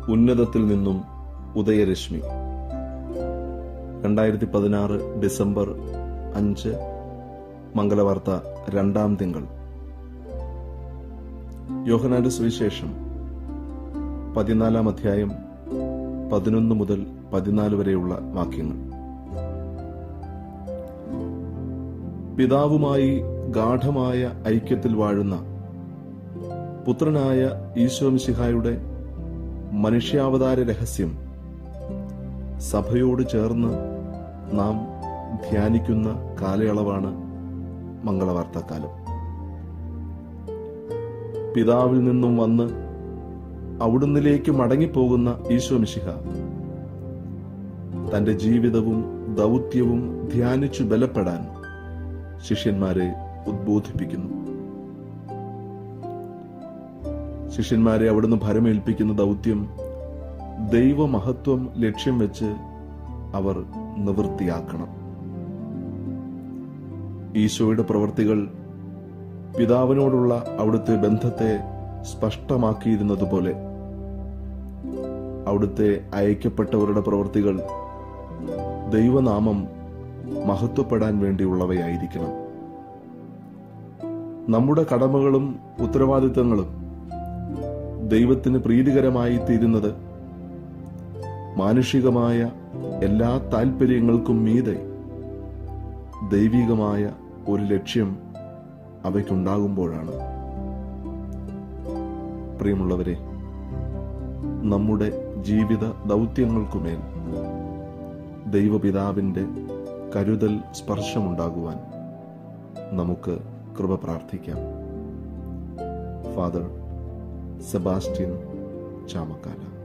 ഉന്നതത്തിൽ നിന്നും ഉദയരശ്മി രണ്ടായിരത്തി പതിനാറ് ഡിസംബർ അഞ്ച് മംഗളവാർത്ത രണ്ടാം തിങ്കൾ യോഹനാന്റെ സുവിശേഷം പതിനാലാം അധ്യായം പതിനൊന്ന് മുതൽ പതിനാല് വരെയുള്ള വാക്യങ്ങൾ പിതാവുമായി ഗാഠമായ ഐക്യത്തിൽ വാഴുന്ന പുത്രനായ ഈശോമിശിഹായുടെ മനുഷ്യാവതാര രഹസ്യം സഭയോട് ചേർന്ന് നാം ധ്യാനിക്കുന്ന കാലയളവാണ് മംഗളവാർത്താക്കാലം പിതാവിൽ നിന്നും വന്ന് അവിടുന്നിലേക്ക് മടങ്ങിപ്പോകുന്ന ഈശോമിശിഹ തന്റെ ജീവിതവും ദൗത്യവും ധ്യാനിച്ചു ബലപ്പെടാൻ ശിഷ്യന്മാരെ ഉദ്ബോധിപ്പിക്കുന്നു ശിഷ്യന്മാരെ അവിടുന്ന് ഭരമേൽപ്പിക്കുന്ന ദൗത്യം ദൈവമഹത്വം ലക്ഷ്യം വെച്ച് അവർ നിവൃത്തിയാക്കണം ഈശോയുടെ പ്രവൃത്തികൾ പിതാവിനോടുള്ള അവിടുത്തെ ബന്ധത്തെ സ്പഷ്ടമാക്കിയിരുന്നതുപോലെ അവിടുത്തെ അയക്കപ്പെട്ടവരുടെ പ്രവൃത്തികൾ ദൈവനാമം മഹത്വപ്പെടാൻ വേണ്ടിയുള്ളവയായിരിക്കണം നമ്മുടെ കടമകളും ഉത്തരവാദിത്തങ്ങളും ദൈവത്തിന് പ്രീതികരമായി തീരുന്നത് മാനുഷികമായ എല്ലാ താൽപ്പര്യങ്ങൾക്കും മീതെ ദൈവികമായ ഒരു ലക്ഷ്യം അവയ്ക്കുണ്ടാകുമ്പോഴാണ് പ്രിയമുള്ളവരെ നമ്മുടെ ജീവിത ദൗത്യങ്ങൾക്കുമേൽ ദൈവപിതാവിന്റെ കരുതൽ സ്പർശമുണ്ടാകുവാൻ നമുക്ക് കൃപ പ്രാർത്ഥിക്കാം ഫാദർ സെബാസ്റ്റ്യൻ ചാമക്കാല